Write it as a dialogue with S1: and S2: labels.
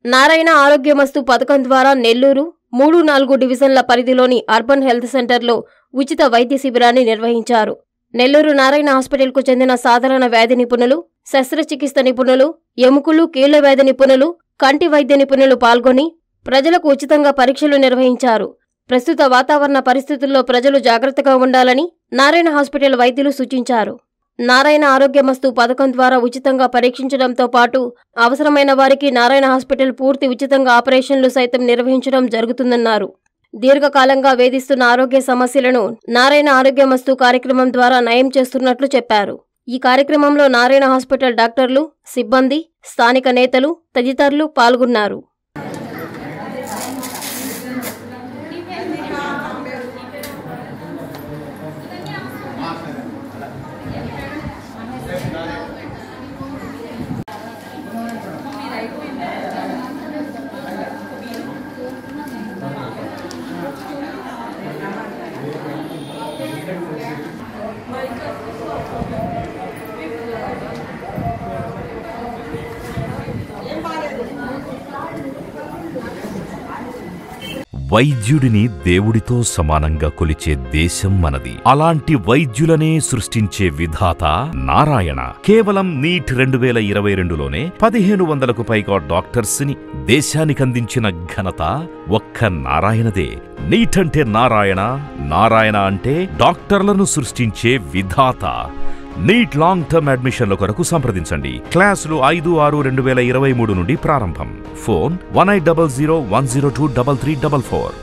S1: నారాయణ ఆరోగ్యమస్తు పథకం ద్వారా నెల్లూరు మూడు నాలుగు డివిజన్ల పరిధిలోని అర్బన్ హెల్త్ సెంటర్లో ఉచిత వైద్య శిబిరాన్ని నిర్వహించారు నెల్లూరు నారాయణ హాస్పిటల్కు చెందిన సాధారణ వ్యాధి నిపుణులు శస్త్రచికిత్స నిపుణులు ఎముకలు కీళ్ల వ్యాధి నిపుణులు కంటి వైద్య నిపుణులు పాల్గొని ప్రజలకు ఉచితంగా పరీక్షలు నిర్వహించారు ప్రస్తుత వాతావరణ పరిస్థితుల్లో ప్రజలు జాగ్రత్తగా ఉండాలని నారాయణ హాస్పిటల్ వైద్యులు సూచించారు నారాయణ ఆరోగ్యమస్తు పథకం ద్వారా ఉచితంగా పరీక్షించడంతో పాటు అవసరమైన వారికి నారాయణ హాస్పిటల్ పూర్తి ఉచితంగా ఆపరేషన్లు సైతం నిర్వహించడం జరుగుతుందన్నారు దీర్ఘకాలంగా వేధిస్తున్న ఆరోగ్య సమస్యలను నారాయణ ఆరోగ్యమస్తు కార్యక్రమం ద్వారా నయం చేస్తున్నట్లు చెప్పారు ఈ కార్యక్రమంలో నారాయణ హాస్పిటల్ డాక్టర్లు సిబ్బంది స్థానిక నేతలు తదితరులు పాల్గొన్నారు
S2: వైద్యుడిని దేవుడితో సమానంగా కొలిచే దేశం మనది అలాంటి వైద్యులనే సృష్టించే విధాత నారాయణ కేవలం నీట్ రెండు వేల ఇరవై రెండులోనే పదిహేను వందలకు పైగా డాక్టర్స్ ని దేశానికి అందించిన ఘనత ఒక్క నారాయణదే నీట్ అంటే నారాయణ నారాయణ అంటే డాక్టర్లను సృష్టించే విధాత నీట్ లాంగ్ టర్మ్ అడ్మిషన్ల కొరకు సంప్రదించండి క్లాసులు ఐదు ఆరు రెండు వేల ఇరవై మూడు నుండి ప్రారంభం phone one eight double zero one zero two double three double four